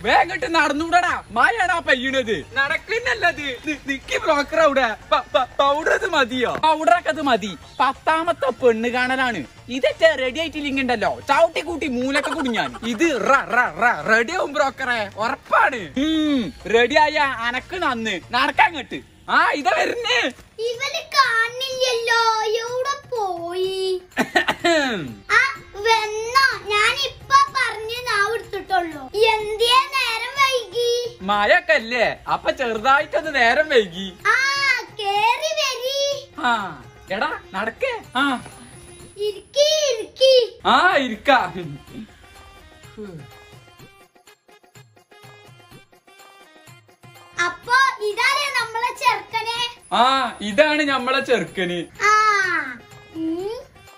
വേഗട്ട് നടന്നൂടടാ മായാടാ പെയ്യണത് നടക്കുന്നല്ലത് നിക്കി ബ്രോക്കർ അവിടെ പൗഡർ അത് മതിയോ പൗഡറൊക്കെ അത് മതി പത്താമത്തെ പെണ്ണ് കാണലാണ് ഇതൊക്കെ റെഡി ആയിട്ടില്ലെങ്കിണ്ടല്ലോ ചവിട്ടി കൂട്ടി മൂലൊക്കെ കുടിഞ്ഞാൻ ഇത് റെഡി ആവും ബ്രോക്കറെ ഉറപ്പാണ് റെഡി ആയ അനക്ക് നന്ന് നടക്കാൻ കേട്ട് ആ ഇതാ വരുന്നേ ഇവന് കാണില്ലല്ലോ എവിടെ പോയി ആ വന്നോ ഞാൻ ഇപ്പൊ പറഞ്ഞു നാവ് എടുത്തിട്ടുള്ളൂ എന്തിയാ നേരം വൈകി മഴയൊക്കെ അല്ലേ അപ്പൊ ചെറുതായിട്ടൊന്ന് നേരം വൈകി ആ കേറി വരി ആ എടാ നടക്കേ ആ ഇരിക്കി ഇരിക്കി ആ ഇരിക്ക അപ്പൊ ഇതാരേ നമ്മളെ ചെറുക്കനെ ആ ഇതാണ് ഞമ്മളെ ചെറുക്കന് ആ ഉം.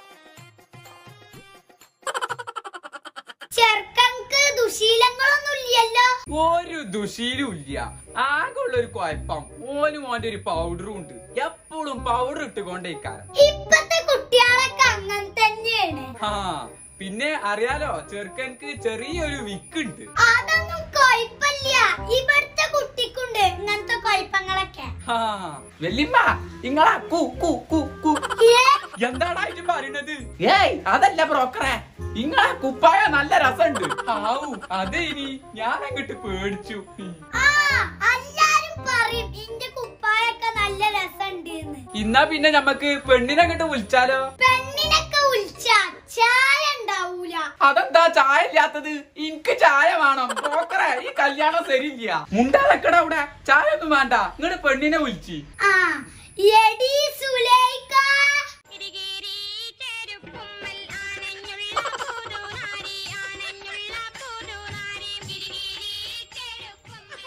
ചെറുക്കൻക്ക് ദുശീലങ്ങളൊന്നും ഇല്ലല്ലോ ഒരു ദുശീലും ഇല്ല ആകെ ഉള്ള ഒരു കുഴപ്പം ഓനും ഓന്റെ ഒരു പൗഡറും ഉണ്ട് എപ്പോഴും പൗഡർ ഇട്ടുകൊണ്ടേക്കാരം ഇപ്പത്തെ കുട്ടികളൊക്കെ അങ്ങനെ തന്നെയാണ് ആ പിന്നെ അറിയാലോ ചെറുക്കൻക്ക് ചെറിയൊരു വിക്ക് ഉണ്ട് അതൊന്നും കൊഴപ്പില്ല ഇവിടുത്തെ കുട്ടിക്കുണ്ട് ഇങ്ങനത്തെ കൊഴപ്പങ്ങളൊക്കെ ആ വല്യമ്മ ഇങ്ങളാ കു കു കു കു ഏ? എന്താണ് ആയിട്ട് പറയുന്നത് ഏയ് അതല്ല ബ്രോക്കറെ ഇങ്ങളെ കുപ്പായ നല്ല രസമുണ്ട് ആവു അതെ ഇനി ഞാൻ അങ്ങോട്ട് പേടിച്ചു ആ എല്ലാരും പറയും ഇന്റെ കുപ്പായൊക്കെ നല്ല രസമുണ്ട് ഇന്നാ പിന്നെ ഞമ്മക്ക് പെണ്ണിനെ അങ്ങോട്ട് വിളിച്ചാലോ പെണ്ണിനൊക്കെ വിളിച്ച ചായ ഉണ്ടാവൂല അതെന്താ ചായ ഇല്ലാത്തത് എനിക്ക് ചായ വേണം ബ്രോക്കറെ ഈ കല്യാണം ശരിയില്ല മുണ്ടാളെക്കട അവിടെ ചായ ഒന്നും വേണ്ട ഇങ്ങോട്ട് പെണ്ണിനെ വിളിച്ച് ആ എടി സുലൈക്ക കിരികിരി ചെരുപ്പുമ്മൽ ആനഞ്ഞുള്ള പുതുനാരി ആനഞ്ഞുള്ള പുതുനാരി കിരികിരി ചെരുപ്പുമ്മൽ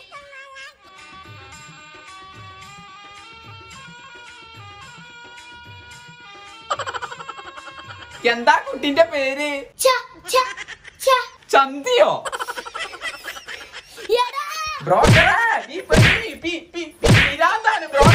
എന്താ കുട്ടിന്റെ പേര് ച ച ച ചന്തിയോ എടാ ബ്രോക്കറെ ഈ പെണ്ണിന് പി- പി- പി- പിരാന്താണ് ബ്രോ